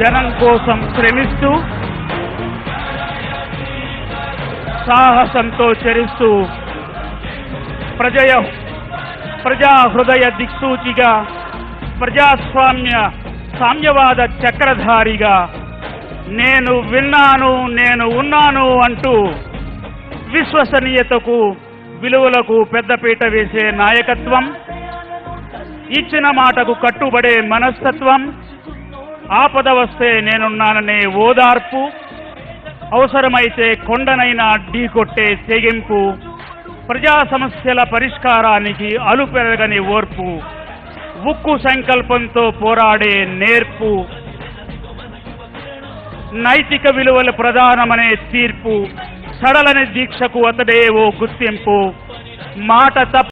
జనం కోసం శ్రమిస్తూ సాహసంతో చరిస్తూ ప్రజయ ప్రజా హృదయ దిక్సూచిగా ప్రజాస్వామ్య సామ్యవాద చక్రధారిగా నేను విన్నాను నేను ఉన్నాను అంటూ విశ్వసనీయతకు విలువలకు పెద్దపీట వేసే నాయకత్వం ఇచ్చిన మాటకు కట్టుబడే మనస్తత్వం ఆపద వస్తే నేనున్నాననే ఓదార్పు అవసరమైతే కొండనైనా ఢీకొట్టే తెగింపు ప్రజా సమస్యల పరిష్కారానికి అలుపెరగని ఓర్పు ఉక్కు సంకల్పంతో పోరాడే నేర్పు నైతిక విలువలు ప్రధానమనే తీర్పు సడలని దీక్షకు అతడే ఓ గుర్తింపు మాట తప్ప